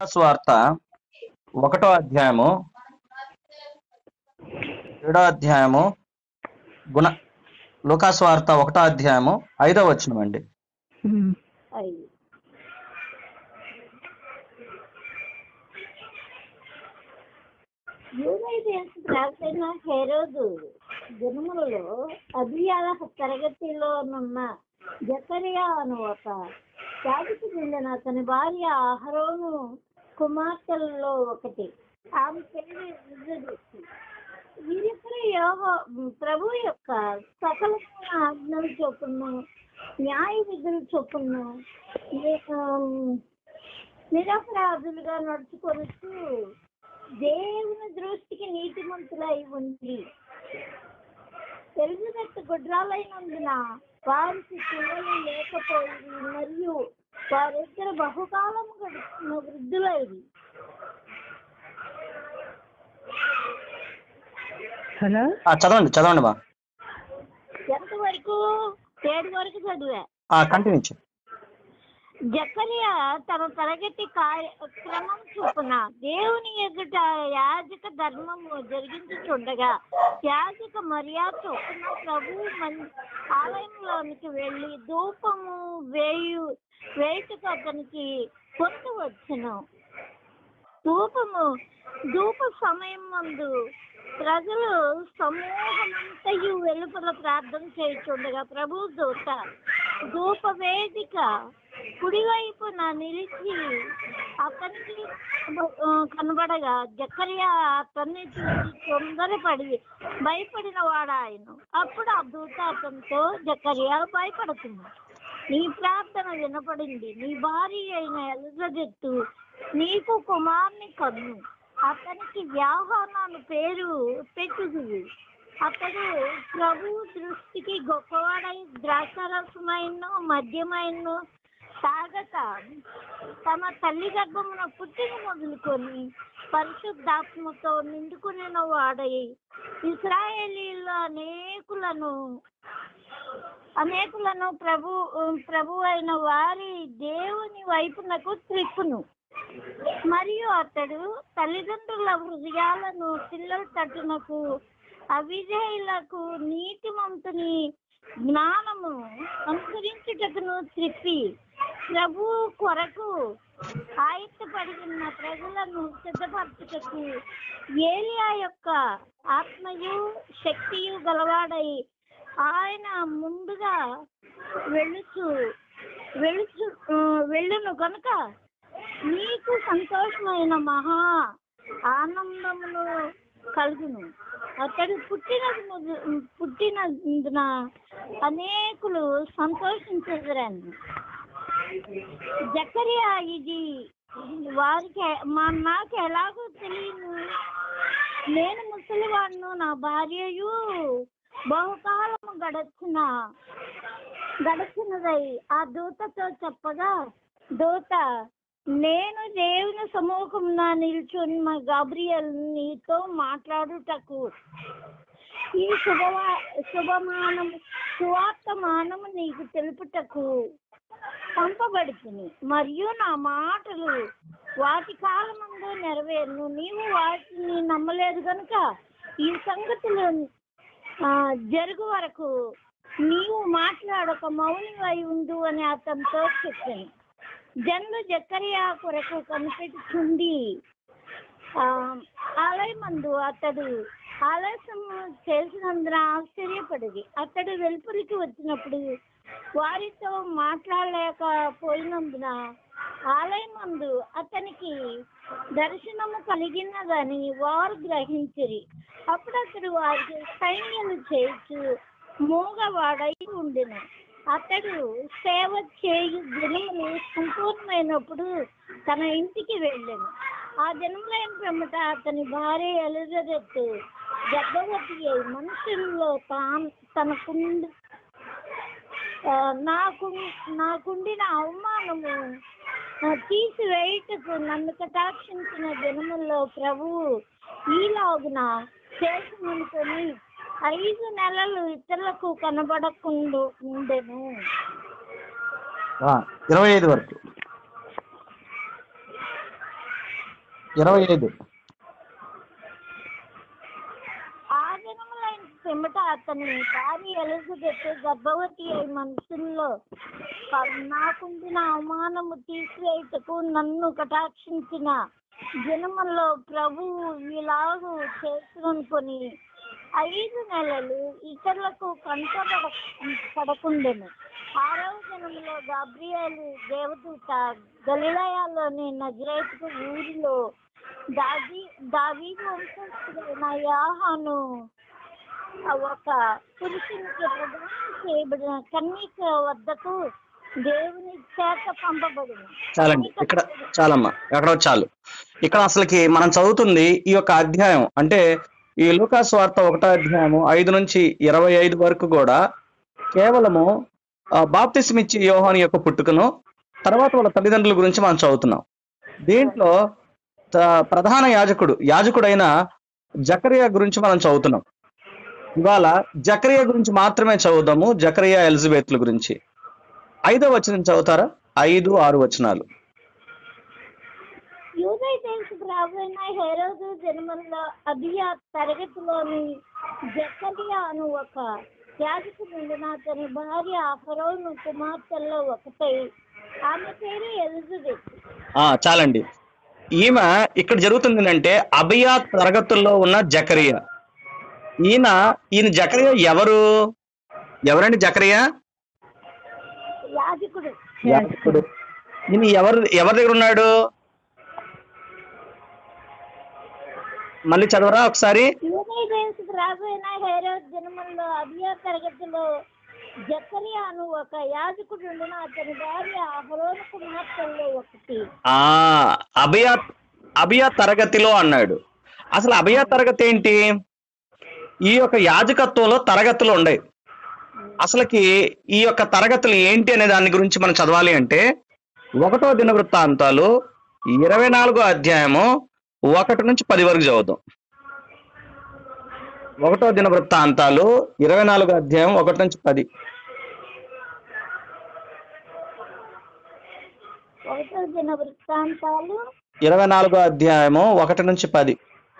స్వార్త ఒకటో అధ్యాయము ఏడో అధ్యాయము గుణ లోకాస్వార్త ఒకటో అధ్యాయము ఐదో వచనం అండి ఐదు యూదైదేశ రాజైన హెరోదు జనములలో అభియాల తరగతిలోనున్న జకరియా అను ఒక జాతికి చెందిన అతని భార్య అహరోను కుమార్తెలలో ఒకటి ఆమె పేరు ఇజ్జబెత్తు. వీరిద్దరు యోగ ప్రభు యొక్క సకలమైన ఆజ్ఞలు చొప్పును న్యాయ విధులు చొప్పును ని- ఆమ్, నిరపరాధులుగా నడుచుకొనుచు దేవుని దృష్టికి నీతిమంతులై ఉంది తెలుగునట్టు గుడ్రాలైనందున వారికి పిల్లలు లేకపోయింది మరియు వారిద్దరు బహుకాలము గడుపుతున్న వృద్ధులైది హలో ఆ, చదవండి చదవండి మా ఎంత వరకు ఏడు వరకు చదివా కంటిన్యూ చేయండి జకరియా తన తరగతి కార్య క్రమం చొప్పున దేవుని ఎదుట యాజక ధర్మము జరిగించుచుండగా యాజక మర్యాద చొప్పున ప్రభు మన్ ఆలయంలోనికి వెళ్ళి ధూపము వేయు వేయుటకు అతనికి పొందు వచ్చును ధూపము ధూప సమయం మందు ప్రజలు సమూహమంతయు వెలుపల ప్రార్థన చేయుచుండగా ప్రభు దూత ధూప వేదిక కుడివైపున నిలిచి అతనికి ఆ, కనబడగా జకర్యా అతన్ని చూసి తొందరపడి భయపడిన వాడు ఆయన అప్పుడు ఆ దూత అతనితో జకర్యా భయపడుతుంది నీ ప్రార్థన వినపడింది నీ భార్య అయిన ఎలిజబెత్తు నీకు కుమార్ని కన్ను అతనికి వ్యాహనాన్ని పేరు పెట్టుదువు అతడు ప్రభు దృష్టికి గొప్పవాడై ద్రాక్షరసమైన మద్యమైన తాగక తమ తల్లి గర్భమున పుట్టిన మొదలుకొని పరిశుద్ధాత్మతో నిండుకునిన వాడై ఇస్రాయేలీల అనేకులను అనేకులను ప్రభు ప్రభు అయిన వారి దేవుని వైపునకు త్రిప్పును మరియు అతడు తల్లిదండ్రుల హృదయాలను పిల్లల తట్టునకు అవిధేయులకు నీతిమంతుని జ్ఞానము అనుసరించుటకును త్రిప్పి ప్రభు కొరకు ఆయత్తపడి ఉన్న ప్రజలను సిద్ధపరచుటకు ఏలియా యొక్క ఆత్మయు శక్తియు గలవాడై ఆయన ముందుగా వెళ్ళుచు వెళ్ళుచు ఆ, వెళ్ళును కనుక నీకు సంతోషమైన మహా ఆనందమును కలుగును అతడు పుట్టిన పుట్టినందున అనేకులు సంతోషించదురని జకరియా ఇది వారికి మా నాకు ఎలాగో తెలియను నేను ముసలివాడును నా భార్యయు బహుకాలము గడచిన గడిచినదై ఆ దూతతో చెప్పగా దూత నేను దేవుని సముఖమున నిల్చుని మా గాబ్రియల్ నీతో మాట్లాడుటకు ఈ శుభవా శుభమానము సువార్తమానము నీకు తెలుపుటకు పంపబడుతుంది మరియు నా మాటలు వాటి కాలమందు నెరవేరును నీవు వాటిని నమ్మలేదు కనుక ఈ సంగతులు ఆ, జరుగు వరకు నీవు మాట్లాడక మౌనివై ఉండు అని అతనితో చెప్పాను జన్లు జకరియా కొరకు కనిపెట్టుచుండి ఆ, ఆలయమందు అతడు ఆలస్యం చేసినందున ఆశ్చర్యపడింది అతడు వెలుపలికి వచ్చినప్పుడు వారితో మాట్లాడలేకపోయినందున ఆలయమందు అతనికి దర్శనము కలిగినదని వారు గ్రహించిరి అప్పుడు అతడు వారికి సైన్యము చేయొచ్చు మూగవాడై ఉండెను అతడు సేవ చేయు దినములు సంపూర్ణమైనప్పుడు తన ఇంటికి వెళ్ళాను ఆ దినములైన పిమ్మట అతని భార్య ఎలిజబెత్ గర్భవతి అయి మనుషుల్లో తాను తనకుండి ఆ, నాకు నాకుండిన అవమానము ఆ, తీసివేయుటకు నన్ను కటాక్షించిన దినముల్లో ప్రభువు ఈలాగున చేసిననుకొని ఐదు నెలలు ఇతరులకు కనబడకుండా ఉండెను ఆ, ఇరవై ఐదు వరకు ఇరవై ఐదు ఆ దినములైన పిమ్మట అతని భార్య ఎలిజబెత్ గర్భవతి అయి మనుషుల్లో నాకుండిన అవమానము తీసివేయటకు నన్ను కటాక్షించిన జనములో ప్రభువు ఇలాగూ చేసుకొని ఐదు నెలలు ఇతరులకు కంట పడకుండెను ఆరవ దినంలో గాబ్రియేలు దేవదూత గలిలయాలోని నజరేతుకు ఊరిలో దాది దావీదు వంశస్థుడైన యాహాను ఒక పురుషునికి ప్రదానం చేయబడిన కన్యక వద్దకు దేవుని చేత పంపబడింది చాలండి ఇక్కడ చాలమ్మా ఎక్కడో చాలు ఇక్కడ అసలుకి మనం చదువుతుంది ఈ యొక్క అధ్యాయం అంటే ఈ లూకాస్ వార్త ఒకటో అధ్యాయము ఐదు నుంచి ఇరవై ఐదు వరకు కూడా కేవలము బాప్తిసం ఇచ్చి యోహాని యొక్క పుట్టుకను తర్వాత వాళ్ళ తల్లిదండ్రుల గురించి మనం చదువుతున్నాం దీంట్లో త- ప్రధాన యాజకుడు యాజకుడైన జకరియా గురించి మనం చదువుతున్నాం ఇవాళ జకరియా గురించి మాత్రమే చదువుదాము జకరియా ఎలిజబెత్ల గురించి ఐదో వచనం చదువుతారా ఐదు ఆరు వచనాలు యూదయ దేశపు రాబోయిన హేరోదు జన్మల్లో అబియా తరగతిలోని జకరియా అను ఒక యాజకుడు ఉండిన అతని భార్య ఫరోను కుమార్తెల్లో ఒకటై ఆమె పేరు ఎలిజబెత్ ఆ చాలండి ఈమె ఇక్కడ జరుగుతుంది అంటే అభయ తరగతుల్లో ఉన్న జకరియా ఈయన ఈయన జకరియా ఎవరు ఎవరండి జకరియా యాజకుడు యాజకుడు ఈయన ఎవరు ఎవరి దగ్గర ఉన్నాడు మళ్ళీ చదవరా ఒకసారి యూదయ దేశపు రాబోయిన హేరోదు జన్మల్లో అబియా తరగతిలో జకరియా అను ఒక యాజకుడు ఉండిన అతని భార్య ఫరోను కుమార్తెల్లో ఒకటి ఆ అభయ అభయ తరగతిలో అన్నాడు అసలు అభయ తరగతి ఏంటి ఈ యొక్క యాజకత్వంలో తరగతులు ఉన్నాయి అసలుకి ఈ యొక్క తరగతులు ఏంటి అనే దాని గురించి మనం చదవాలి అంటే ఒకటో దిన వృత్తాంతాలు ఇరవై నాలుగో అధ్యాయము ఒకటి నుంచి పది వరకు చదువుదాం ఒకటో దిన వృత్తాంతాలు ఇరవై నాలుగో అధ్యాయం ఒకటి నుంచి పది ఒకటో దిన వృత్తాంతాలు ఇరవై నాలుగో అధ్యాయము ఒకటి నుంచి పది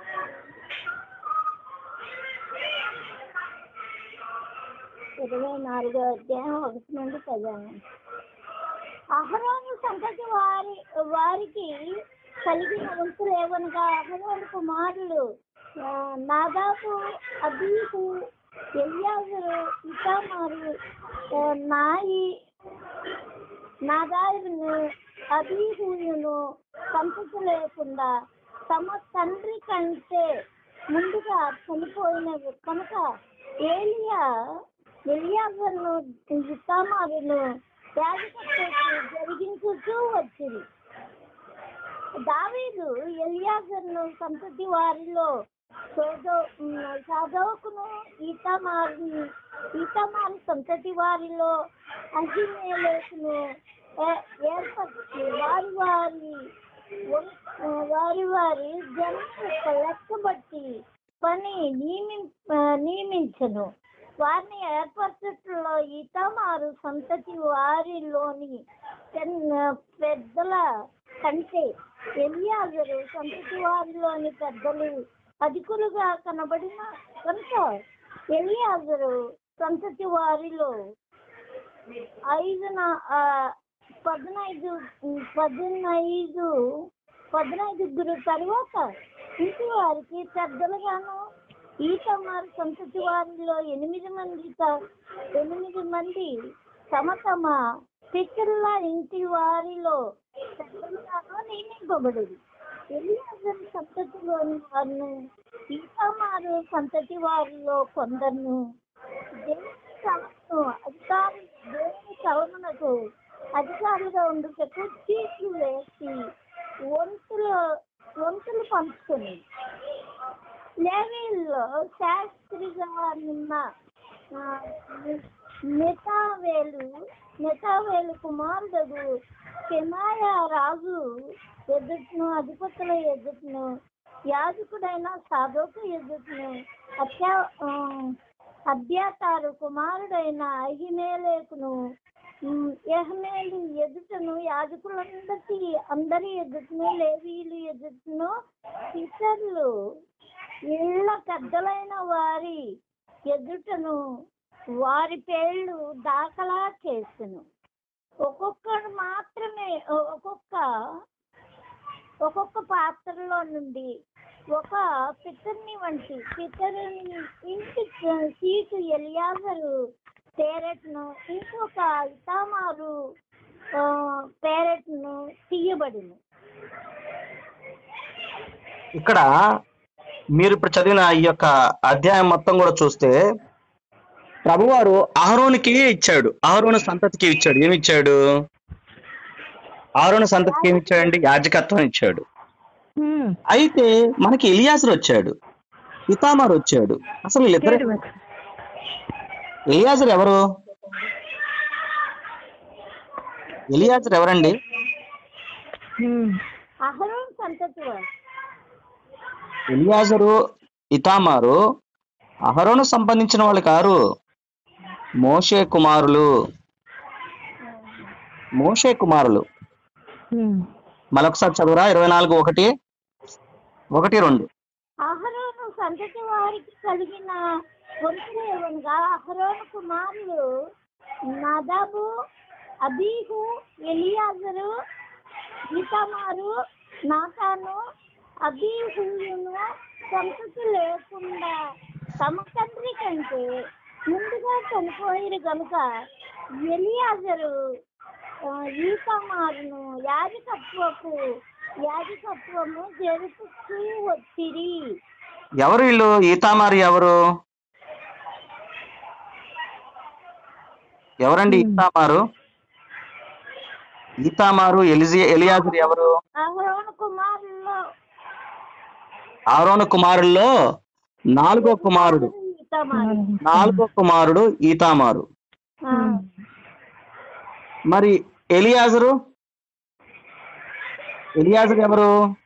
ఇరవై నాలుగో అధ్యాయం ఒకటి నుండి పదాను అహరోను సంతతి వారి వారికి కలిగిన వంతులు ఏమనగా అహరోను కుమారులు ఆ, నాదాపు అబీహు ఎల్యాజరు ఇతామారు ఆ, నాయి నాదాయును అబీహును సంతతి లేకుండా తమ తండ్రి కంటే ముందుగా చనిపోయినవి కనుక ఏలియా ఎలియాజర్ను ఇతామారును యాజకత్వము జరిగించుతూ వచ్చింది దావీదు ఎలియాజర్ను సంతతి వారిలో సోదో సాధోకును ఈతమారు ఈతమారు సంతతి వారిలో అహిమేలేకును ఏ- ఏర్పరిచి వారి వారి వం- వారి వారి జన్మ లెక్క బట్టి పని నియమి నియమించను వారిని ఏర్పరచట్లో ఈతమారు సంతతి వారిలోని పెన్- పెద్దల కంటే ఎలియాజరు సంతతి వారిలోని పెద్దలు అధికులుగా కనబడిన కనుక ఎలియాజరు సంతతి వారిలో ఐదు నా- ఆ, పదినైదు పదినైదు పదినైదుగురు తరువాత ఇంటి వారికి పెద్దలుగాను ఈతమారు సంతతి వారిలో ఎనిమిది మంది త- ఎనిమిది మంది తమ తమ పితరుల ఇంటి వారిలో పెద్దలుగాను నియమింపబడింది ఎలియాజరు సంతతిలోని వారిని ఈతమారు సంతతి వారిలో కొందరును దేవుని సభను అధికారు దేవుని సభమునకు అధికారులుగా ఉండుటకు చీట్లు వేసి వంతులు వంతులు పంచుకుని లేవీల్లో శాస్త్రిగా ఉన్న ఆ, నెతావేలు నెతావేలు కుమారుడు కెమాయ రాజు ఎదుటను అధిపతుల ఎదుటను యాజకుడైన సాధోకు ఎదుటను అత్యా ఆ, అభ్యాతారు కుమారుడైన అహిమేలేకును ఉమ్, యెహమేలు ఎదుటను యాజకులందరి అందరి ఎదుటను లేవీలు ఎదుటను ఇతరులు ఇళ్ళ పెద్దలైన వారి ఎదుటను వారి పేర్లు దాఖలా చేసెను ఒక్కొక్కడు మాత్రమే ఒ- ఒక్కొక్క ఒక్కొక్క పాత్రలో నుండి ఒక పితరుని వంటి పితరుని ఇంటి సీటు ఎలియాజరు పేరెట్ను ఇంకొక ఇతామారు ఆ, పేరెట్ను తీయబడిను ఇక్కడ మీరు ఇప్పుడు చదివిన ఈ యొక్క అధ్యాయం మొత్తం కూడా చూస్తే ప్రభువారు అహరోనికి ఇచ్చాడు అహరోను సంతతికి ఇచ్చాడు ఏమి ఇచ్చాడు అహరోను సంతతికి ఏమి ఇచ్చాడండి యాజకత్వం ఇచ్చాడు అయితే మనకి ఎలియాసర్ వచ్చాడు ఇతామార్ వచ్చాడు అసలు వీళ్ళిద్దరు ఎలియాజర్ ఎవరు ఎలియాజర్ ఎవరండి అహరోన్ సంతతి వారు ఎలియాజరు ఇతామారు అహరోను సంబంధించిన వాళ్ళు కారు మోషే కుమారులు మోషే కుమారులు మరొకసారి చదువురా ఇరవై నాలుగు ఒకటి ఒకటి రెండు అహరోను సంతతి వారికి కలిగిన వంశేవనగా అహరోను కుమారులు నదాబు అబీహు ఎలియాజరు ఈతమారు నాతాను అబీహును సంతతి లేకుండా తమ తండ్రి కంటే ముందుగా చనిపోయిరు గనుక ఎలియాజరు ఆ, ఈతమారును యాజకత్వపు యాజకత్వము జరుపుతూ వచ్చిరి ఎవరు వీళ్ళు ఈతామారి ఎవరు ఎవరండి ఈతామారు ఈతామారు ఎలిజి ఎలియాజరు ఎవరు అహరోను కుమారుల్లో ఆరోను కుమారుల్లో నాలుగో కుమారుడు ఈతమారు నాలుగో కుమారుడు ఈతామారు ఆ, మరి ఎలియాజరు ఎలియాజరు ఎవరు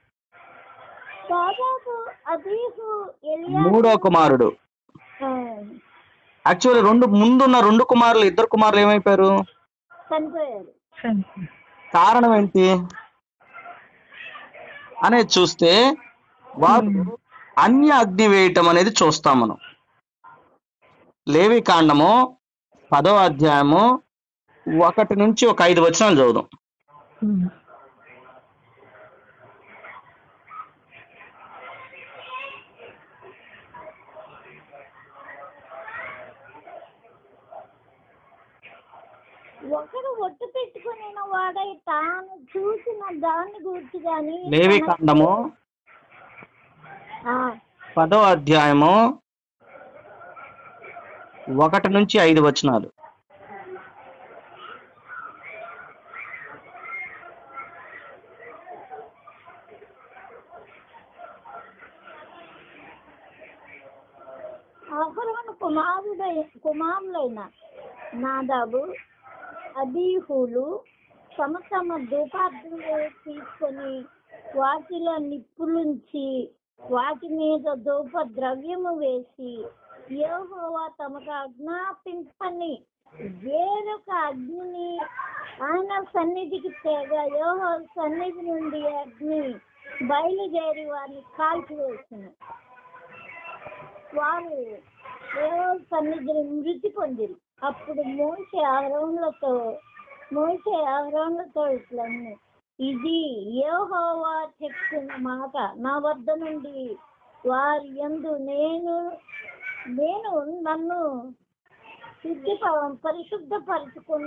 దాదాపు అబీహు ఎలియా మూడో కుమారుడు ఆ, యాక్చువల్లీ రెండు ముందున్న రెండు కుమారులు ఇద్దరు కుమారులు ఏమైపోయారు చనిపోయారు కారణం ఏంటి అనేది చూస్తే వారు అన్య అగ్ని వేయటం అనేది చూస్తాం మనం లేవి కాండము పదో అధ్యాయము ఒకటి నుంచి ఒక ఐదు వచనాలు చదువుదాం ఒకడు ఒట్టు పెట్టుకుని వాడై తాను చూసిన దాన్ని గురించి గాని లేవి కాండము ఆ, పదో అధ్యాయము ఒకటి నుంచి ఐదు వచనాలు అహరోను కుమారుడై కుమారులైన నాదాబు అబీహులు తమ తమ ధూపార్జనలు తీసుకొని వాటిలో నిప్పులుంచి వాటి మీద ధూప ద్రవ్యము వేసి యెహోవా తమకు ఆజ్ఞాపింపని వేరొక అగ్నిని ఆయన సన్నిధికి తేగ యోహో సన్నిధి నుండి అగ్ని బయలుదేరి వారిని కాల్చివేసింది వారు ఏవో సన్నిధిని మృతి పొందిరి అప్పుడు మోసే ఆరోన్లతో మోసే ఆరోన్లతో ఇట్లన్నీ ఇది యెహోవా చెప్పిన మాట నా వద్ద నుండి వారి యందు నేను నేను నన్ను శుద్ధి పరిశుద్ధపరచుకు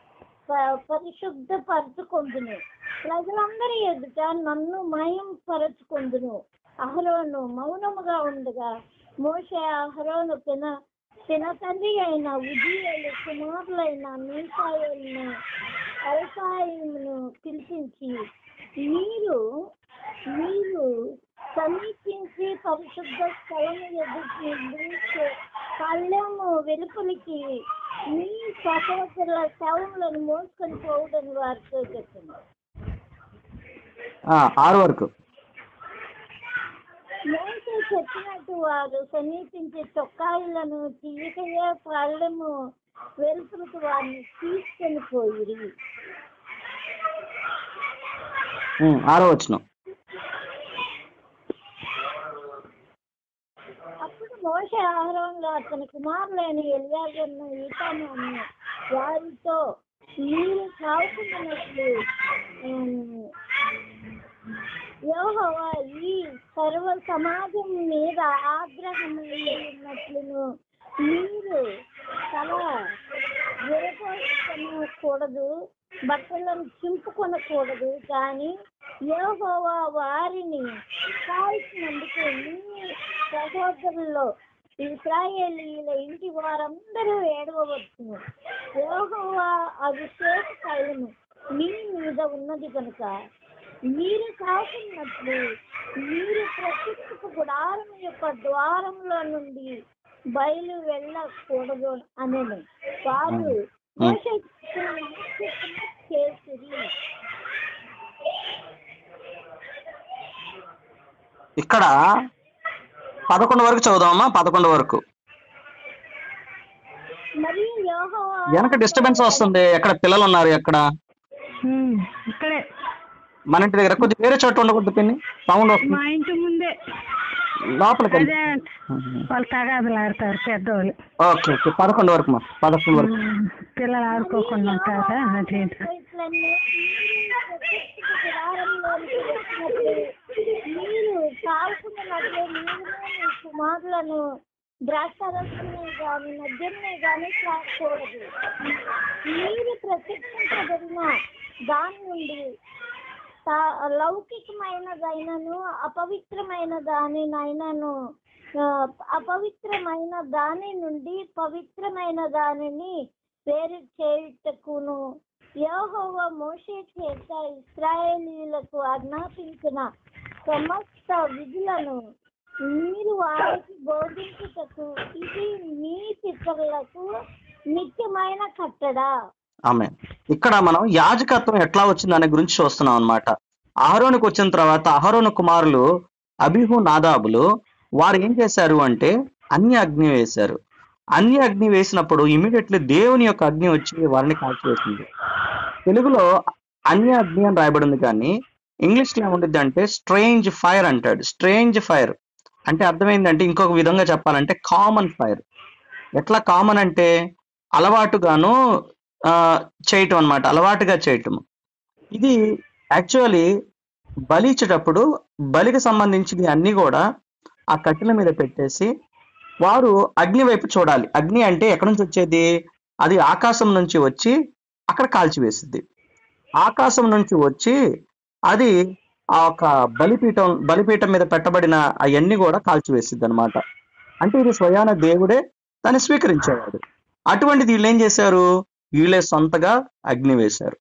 పరిశుద్ధపరచుకుందును ప్రజలందరి ఎదుట నన్ను మయం పరచుకుందును అహరోను మౌనముగా ఉండగా మోషే అహరోను పిన పిన తండ్రి అయిన ఉదీయులు కుమారులైన మీసాయులను అల్పాయును పిలిపించి మీరు మీరు సమీపించి పరిశుద్ధ స్థలము ఎదుటి పళ్ళెము వెలుపలికి మీ సహోదరుల శవములను మోసుకొని పోవడని వారితో చెప్పింది ఆ, ఆరు వరకు మోసే చెప్పినట్టు వారు సమీపించే చొక్కాయిలను తీయకయే పళ్ళము వెలుపులకు వారిని తీసుకొని పోయిరి ఉమ్, ఆరో వచ్చిన అప్పుడు మోష ఆహారంలో అతని కుమారులైన ఎలియాజర్ను ఈతాను వారితో మీరు సాగుతున్నట్లు యోహోవా ఈ సర్వ సమాజం మీద ఆగ్రహం ఉన్నట్లును మీరు తల విరపోసుకొనకూడదు బట్టలను చింపుకొనకూడదు కానీ యోహోవా వారిని కాల్చినందుకు మీ సహోదరుల్లో ఇస్రాయేలీల ఇంటి వారందరూ ఏడవవచ్చును యోహోవా అభిషేక కళ్ళను మీ మీద ఉన్నది కనుక మీరు కాకున్నట్లు మీరు ప్రతిష్ఠకు గుడారం యొక్క ద్వారంలో నుండి బయలు వెళ్ళకూడదు అనను వారు మోషే చెప్పిన మాట చొప్పున చేసిరి ఇక్కడ పదకొండు వరకు చదువుదామా పదకొండు వరకు మరియు యోహోవా వెనక డిస్టర్బెన్స్ వస్తుంది ఎక్కడ పిల్లలు ఉన్నారు ఎక్కడ ఉమ్, ఇక్కడే మన ఇంటి దగ్గర కొద్దిగా వేరే చోట ఉండకూడదు పిన్ని సౌండ్ వస్తుంది మా ఇంటి ముందే లోపలికి వెళ్ళి. అదే వాళ్ళు తగాదులు ఆడతారు పెద్దోళ్ళు ఓకే ఓకే పదకొండు వరకు మా పదకొండు వరకు ఉమ్, పిల్లలు ఆడుకోకుండా ఉంటారా అది ఇట్లన్నీ ప్రతిష్ఠిత గుడారంలోనికి వచ్చినప్పుడు మీరు కాల్చుకున్నట్లు మీరు మీ కుమారులను ద్రాక్షారసమే కానీ మద్యమే కానీ త్రాగకూడదు మీరు ప్రతిష్ఠించబడిన దాని నుండి తా- లౌకికమైనదైనను అపవిత్రమైన దానినైనను ఆ, అపవిత్రమైన దాని నుండి పవిత్రమైన దానిని వేరు చేయుటకును యెహోవ మోషే చేత ఇస్రాయేలీలకు ఆజ్ఞాపించిన సమస్త విధులను మీరు వారికి బోధించుటకు ఇది మీ పితరులకు నిత్యమైన కట్టడా ఆమె ఇక్కడ మనం యాజకత్వం ఎట్లా వచ్చింది అనే గురించి చూస్తున్నాం అన్నమాట అహరోనికి వచ్చిన తర్వాత అహరోను కుమారులు అభిహు నాదాబులు వారు ఏం చేశారు అంటే అన్య అగ్ని వేశారు అన్య అగ్ని వేసినప్పుడు ఇమీడియట్లీ దేవుని యొక్క అగ్ని వచ్చి వారిని కాల్చివేసింది తెలుగులో అన్య అగ్ని అని రాయబడింది కానీ ఇంగ్లీష్ లో ఏముంటుంది అంటే స్ట్రేంజ్ ఫైర్ అంటాడు స్ట్రేంజ్ ఫైర్ అంటే అర్థమైందంటే ఇంకొక విధంగా చెప్పాలంటే కామన్ ఫైర్ ఎట్లా కామన్ అంటే అలవాటుగాను ఆ, చేయటం అన్నమాట అలవాటుగా చేయటం ఇది యాక్చువల్లీ బలి ఇచ్చేటప్పుడు బలికి సంబంధించిన అన్ని కూడా ఆ కట్టెల మీద పెట్టేసి వారు అగ్ని వైపు చూడాలి అగ్ని అంటే ఎక్కడి నుంచి వచ్చేది అది ఆకాశం నుంచి వచ్చి అక్కడ కాల్చివేసింది ఆకాశం నుంచి వచ్చి అది ఆ ఒక బలిపీఠం బలిపీఠం మీద పెట్టబడిన అవన్నీ కూడా కాల్చివేసిద్ది అనమాట అంటే ఇది స్వయాన దేవుడే దాన్ని స్వీకరించేవాడు అటువంటిది వీళ్ళు ఏం చేశారు వీళ్ళే సొంతగా అగ్ని వేశారు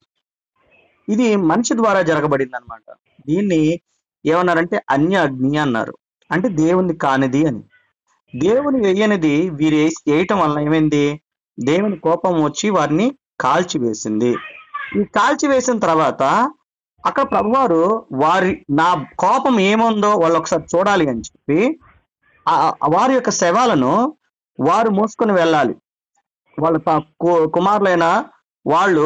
ఇది మనిషి ద్వారా జరగబడింది అనమాట దీన్ని ఏమన్నారంటే అన్య అగ్ని అన్నారు అంటే దేవుని కానిది అని దేవుని వేయనిది వీరు వేసి- వేయటం వలన ఏమైంది దేవుని కోపం వచ్చి వారిని కాల్చివేసింది ఈ కాల్చివేసిన తర్వాత అక్కడ ప్రభువారు వారి నా కోపం ఏముందో వాళ్ళు ఒకసారి చూడాలి అని చెప్పి ఆ ఆ వారి యొక్క శవాలను వారు మోసుకొని వెళ్ళాలి వాళ్ళ త- కు- కుమారులైన వాళ్ళు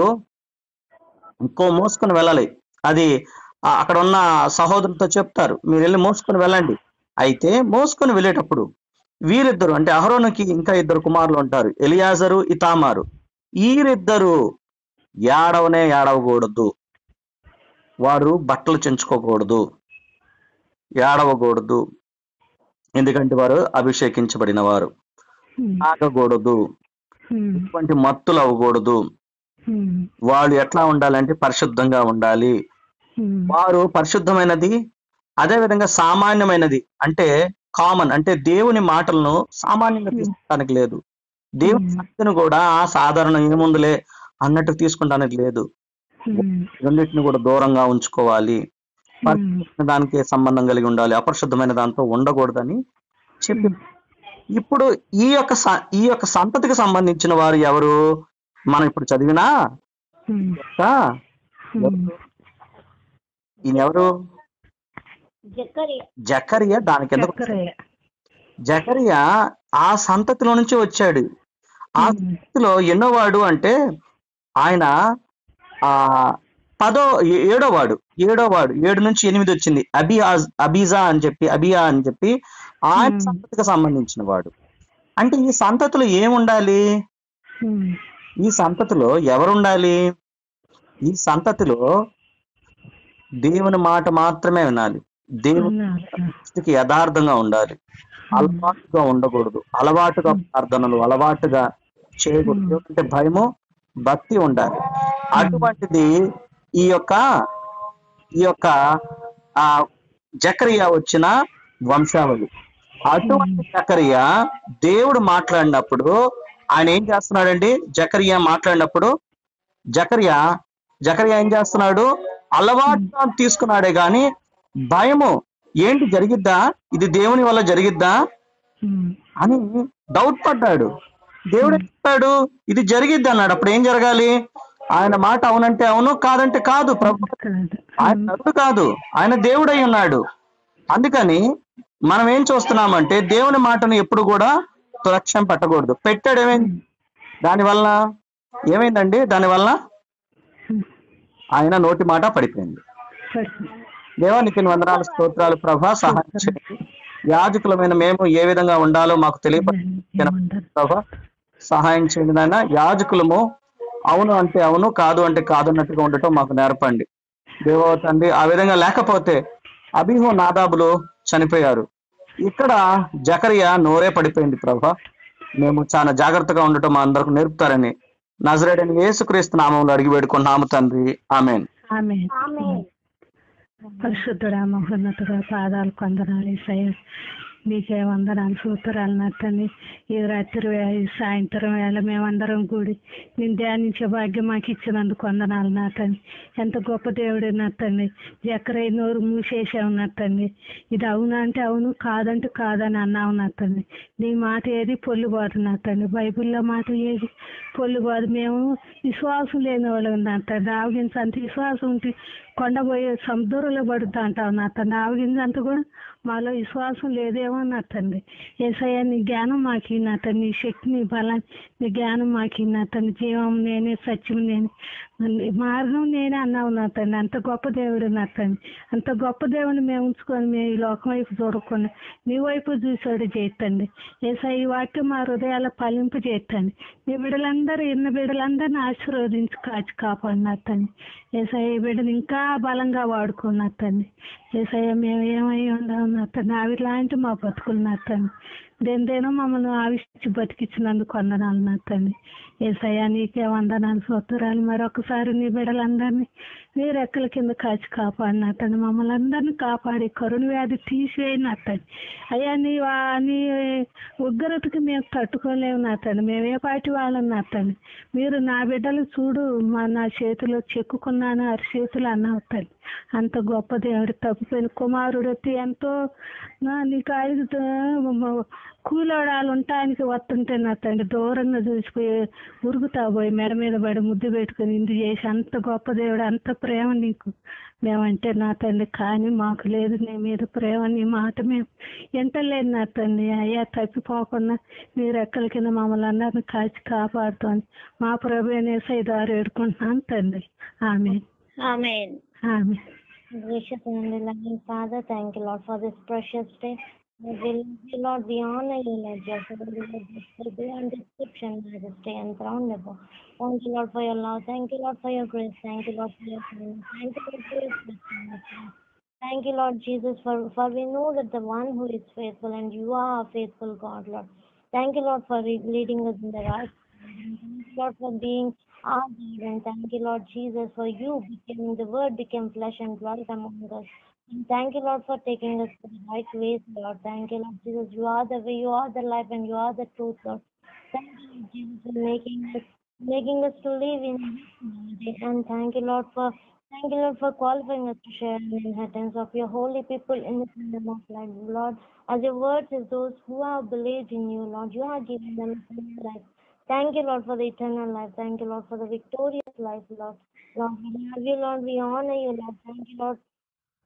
ఇంకో మోసుకొని వెళ్ళాలి అది ఆ అక్కడ ఉన్న సహోదరులతో చెప్తారు మీరు వెళ్ళి మోసుకొని వెళ్ళండి అయితే మోసుకొని వెళ్ళేటప్పుడు వీరిద్దరు అంటే అహరోనుకి ఇంకా ఇద్దరు కుమారులు ఉంటారు ఎలియాజరు ఇతామారు వీరిద్దరు ఏడవనే ఏడవకూడదు వారు బట్టలు చెంచుకోకూడదు ఏడవకూడదు ఎందుకంటే వారు అభిషేకించబడిన వారు ఆగకూడదు ఇటువంటి మత్తులు అవ్వకూడదు వాళ్ళు ఎట్లా ఉండాలంటే పరిశుద్ధంగా ఉండాలి వారు పరిశుద్ధమైనది అదే విధంగా సామాన్యమైనది అంటే కామన్ అంటే దేవుని మాటలను సామాన్యంగా తీసుకోవడానికి లేదు దేవుని శక్తిని కూడా ఆ సాధారణ ఏముందిలే అన్నట్టు తీసుకుంటానికి లేదు రెండింటిని కూడా దూరంగా ఉంచుకోవాలి పరిశుద్ధమైన దానికి సంబంధం కలిగి ఉండాలి అపరిశుద్ధమైన దాంతో ఉండకూడదని చెప్పి ఇప్పుడు ఈ యొక్క స- ఈ యొక్క సంతతికి సంబంధించిన వారు ఎవరు మనం ఇప్పుడు చదివినా యొక్క ఈయన ఎవరు జక్కరి జకరియా దాని కింద చక్కరయ్య జకరియా ఆ సంతతిలో నుంచి వచ్చాడు ఆ ఉమ్. సంతతిలో ఎన్నోవాడు అంటే ఆయన ఆ పదో ఏ- ఏడో వాడు ఏడో వాడు ఏడు నుంచి ఎనిమిది వచ్చింది అబియాజ్ అబీజా అని చెప్పి అబియా అని చెప్పి ఆయన ఉమ్. సంతతికి సంబంధించిన వాడు అంటే ఈ సంతతిలో ఏముండాలి ఉమ్. ఈ సంతతిలో ఎవరుండాలి ఈ సంతతిలో దేవుని మాట మాత్రమే వినాలి దేవుని ఉన్నారు. దృష్టికి యథార్థంగా ఉండాలి అలవాటుగా ఉండకూడదు అలవాటుగా ప్రార్థనలు అలవాటుగా చేయకూడదు అంటే భయము భక్తి ఉండాలి అటువంటిది ఈ యొక్క ఈ యొక్క ఆ జకరియా వచ్చిన వంశావళి అటువంటి జకరియా దేవుడు మాట్లాడినప్పుడు ఆయన ఏం చేస్తున్నాడండి జకరియా మాట్లాడినప్పుడు జకరియా జకరియా ఏం చేస్తున్నాడు అలవాటుగా తీసుకున్నాడే గాని భయము ఏంటి జరిగిద్దా ఇది దేవుని వల్ల జరిగిద్దా ఉమ్. అని డౌట్ పడ్డాడు దేవుడు ఏం చెప్పాడు ఇది జరిగిద్ది అన్నాడు అప్పుడు ఏం జరగాలి ఆయన మాట అవునంటే అవును కాదంటే కాదు ప్రభు కాదు. ఆయన నరుడు కాదు ఆయన దేవుడై ఉన్నాడు అందుకని మనం ఏం చూస్తున్నామంటే దేవుని మాటను ఎప్పుడు కూడా తులక్ష్యం పెట్టకూడదు పెట్టాడు ఏమైంది దానివల్ల ఏమైందండి దానివల్ల ఉమ్. ఆయన నోటి మాట పడిపోయింది సరే. దేవా నీకు వందనాలు స్తోత్రాలు ప్రభా సహాయం చేయండి యాజకులమైన మేము ఏ విధంగా ఉండాలో మాకు తెలియపరిచిన ఏముండదు. ప్రభా సహాయం చేయండి నాయన యాజకులము అవును అంటే అవును కాదు అంటే కాదు అన్నట్టుగా ఉండటం మాకు నేర్పండి దేవో తండ్రి ఆ విధంగా లేకపోతే అభిహో నాదాబులు చనిపోయారు ఇక్కడ జకరియా నోరే పడిపోయింది ప్రభా మేము చాలా జాగ్రత్తగా ఉండటం మా అందరికి నేర్పుతారని నజరేడని యేసుక్రీస్తు నామంలో అడిగి వేడుకున్నాము తండ్రి ఆమెన్ ఆమె ఆమె పరిశుద్ధుడా మహోన్నతుడా పాదాలు కొందనాలు ఈసయ్య నీకే వందనాలు సూత్రాలు నట్టండి ఈ రాత్రి వే- ఈ సాయంత్రం వేళ మేమందరం కూడి నేను ధ్యానించే భాగ్యం మాకు ఇచ్చినందుకు వందనాలు నాటండి ఎంత గొప్ప దేవుడు నట్టండి ఎక్కడ నోరు మూసేసావు నట్టండి ఇది అవునా అంటే అవును కాదంటే కాదని అన్నావు నట్టండి నీ మాట ఏది పొల్లుబాటు నట్టండి బైబిల్లో మాట ఏది పొల్లుబాటు మేము విశ్వాసం లేని వాళ్ళం నట్టండి ఆవగించ అంత విశ్వాసం ఉంటే కొండపోయే సముద్రంలో పడుతా అంటావు నా తండ్రి ఆవగింజ అంత కూడా మాలో విశ్వాసం లేదేమో నా తండ్రి ఏసయ్య నీ జ్ఞానం మాకి నా తండ్రి నీ శక్తి నీ బలం నీ జ్ఞానం మాకి నా తండ్రి జీవం నేనే సత్యం నేనే నీ మార్గం నేనే అన్నావు నా తండ్రి అంత గొప్ప దేవుడు నా తండ్రి అంత గొప్ప దేవుడిని మేము ఉంచుకొని మేము ఈ లోకం వైపు చూడకుండా నీ వైపు చూసాడు చేయండి ఏసయ్య ఈ వాక్యం మా హృదయాల ఫలింపు చేయండి నీ బిడ్డలందరూ ఎన్న బిడ్డలందరినీ ఆశీర్వదించి కాచి కాపాడిన తండ్రి ఏసయ్య ఈ బిడ్డని ఇంకా బలంగా వాడుకున్న తండ్రి ఏసయ్య మేము ఏమై ఉండవు తండ్రి అవి లాంటి మా బతుకులు నా తండ్రి దేనిదేనో మమ్మల్ని ఆవిష్చి బతికించినందుకు వందనాలు నా తండ్రి ఏసయ్య నీకే వందనాలు సూత్రాలు మరొకసారి నీ బిడ్డలందరినీ నీ రెక్కల కింద కాచి కాపాడిన తండ్రి మమ్మల్ని అందరినీ కాపాడి కరుణ వ్యాధి తీసివేయన తండ్రి అయ్యా నీ వా- నీ ఉగ్రతకి మేము తట్టుకోలేము నా తండ్రి మేము ఏ పాటి వాళ్ళం నా తండ్రి మీరు నా బిడ్డలు చూడు మా నా చేతిలో చెక్కుకున్నాను అరిచేతులు అన్నావు తండ్రి అంత గొప్ప దేవుడు తప్పిపోయిన కుమారుడు వచ్చి ఎంతో నా నీకు ఐదు కూలోడాలు ఉంటానికి వస్తుంటే నా తండ్రి దూరంగా చూసిపోయి ఉరుగుతా పోయి మెడ మీద పడి ముద్దు పెట్టుకుని ఇంది చేసి అంత గొప్ప దేవుడు అంత ప్రేమ నీకు మేమంటే నా తండ్రి కానీ మాకు లేదు నీ మీద ప్రేమ నీ మాట మేము ఎంటలేదు నా తండ్రి అయ్యా తప్పిపోకుండా నీ రెక్కల కింద మమ్మల్ని అందరిని కాచి కాపాడుతోంది మా ప్రభు అనేసి దారి వేడుకుంటున్నాను తండ్రి ఆమె ఆమెన్ ఆమె Gracious and loving Father, thank you, Lord, for this precious day. Lord, we love you, Lord, we honor you, Lord, just for the Lord, beyond description, majesty, and crown above. Thank you, Lord, for your love. Thank you, Lord, for your grace. Thank you, Lord, for your kindness. Thank you, Lord, for your faithfulness. Thank you, Lord Jesus, for, for we know that the one who is faithful and you are a faithful God, Lord. Thank you, Lord, for re- leading us in the right path. And Thank you, Lord, for being our God. And thank you, Lord Jesus, for you became, the word became flesh and blood among us. And thank you, Lord, for taking us to the right ways, Lord. Thank you, Lord Jesus. You are the way, you are the life, and you are the truth, Lord. Thank you, Lord Jesus, for making us making us to live in this day. And thank you, Lord, for thank you, Lord, for qualifying us to share in the inheritance of your holy people in the kingdom of life, Lord. As your word says, those who have believed in you, Lord, you have given them eternal life. Thank you, Lord, for the eternal life. Thank you, Lord, for the victorious life, Lord. Lord, we love you, Lord. We honor you, Lord. Thank you, Lord,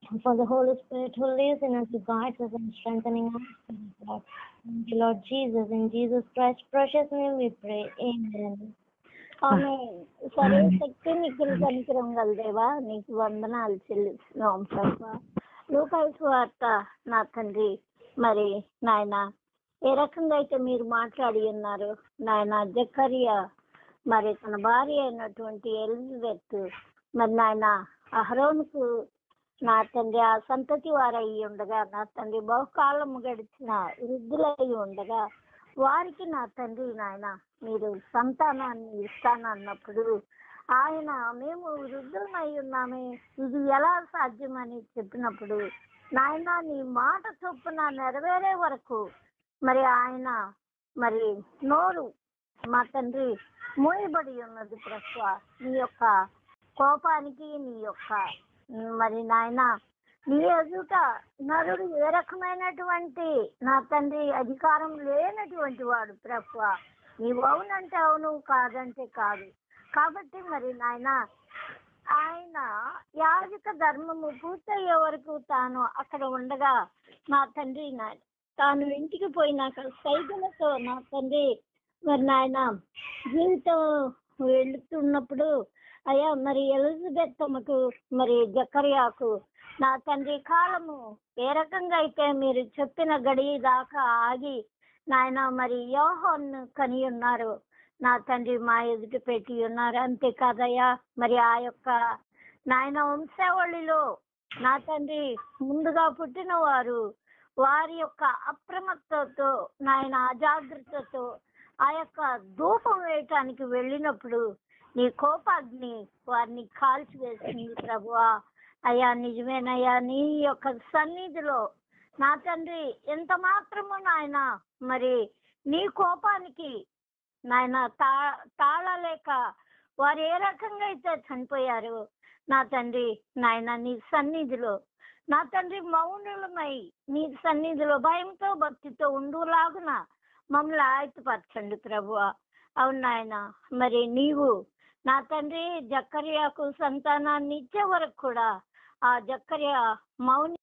for the Holy Spirit who lives in us, who guides us and strengthening us. Lord. Thank you, Lord Jesus. In Jesus Christ's precious name we pray. Amen. ఆమె సర్వశక్తి నీకు కనికరం గలదేవా నీకు వందనాలు చెల్లిస్తున్నాం ప్రభా లోకాల్సి వార్త నా తండ్రి మరి నాయన ఏ రకంగా అయితే మీరు మాట్లాడి ఉన్నారు నాయన జకరియా మరి తన భార్య అయినటువంటి ఎలిజబెత్ మరి నాయన అహరోన్కు నా తండ్రి ఆ సంతతి వారయ్యి ఉండగా నా తండ్రి బహుకాలము గడిచిన వృద్ధులై ఉండగా వారికి నా తండ్రి నాయన మీరు సంతానాన్ని ఇస్తానన్నప్పుడు ఆయన మేము వృద్ధులమై ఉన్నామే ఇది ఎలా సాధ్యమని చెప్పినప్పుడు నాయన నీ మాట చొప్పున నెరవేరే వరకు మరి ఆయన మరి నోరు మా తండ్రి మూయబడి ఉన్నది ప్రశ్వ నీ యొక్క కోపానికి నీ యొక్క మరి నాయన నీ ఎదుట నరుడు ఏ రకమైనటువంటి నా తండ్రి అధికారం లేనటువంటి వాడు ప్రభు నీవు అవునంటే అవును కాదంటే కాదు కాబట్టి మరి నాయన ఆయన యాజక ధర్మము పూర్తయ్యే వరకు తాను అక్కడ ఉండగా నా తండ్రి నా- తాను ఇంటికి పోయినాక సైకిలతో నా తండ్రి మరి నాయన జీవితం వెళుతున్నప్పుడు అయ్యా మరి ఎలిజబెత్ తమకు మరి జకర్యాకు నా తండ్రి కాలము ఏ రకంగా అయితే మీరు చెప్పిన గడి దాకా ఆగి నాయన మరి యోహోన్ కని ఉన్నారు నా తండ్రి మా ఎదుట పెట్టి ఉన్నారు అంతే కాదయ్యా మరి ఆ యొక్క నాయన వంశావళిలో నా తండ్రి ముందుగా పుట్టిన వారు వారి యొక్క అప్రమత్తతో నాయన అజాగ్రత్తతో ఆ యొక్క ధూపం వేయటానికి వెళ్ళినప్పుడు నీ కోపాగ్ని వారిని కాల్చివేసింది ప్రభువా అయ్యా నిజమేనయ్యా నీ యొక్క సన్నిధిలో నా తండ్రి ఎంత మాత్రము నాయన మరి నీ కోపానికి నాయన తా తాళలేక వారు ఏ రకంగా అయితే చనిపోయారు నా తండ్రి నాయన నీ సన్నిధిలో నా తండ్రి మౌనులమై నీ సన్నిధిలో భయంతో భక్తితో ఉండులాగున మమ్మల్ని ఆయతపరచండి ప్రభు అవును నాయన మరి నీవు నా తండ్రి జక్కర్యాకు సంతానాన్ని ఇచ్చే వరకు కూడా ఆ జక్కర్య మౌని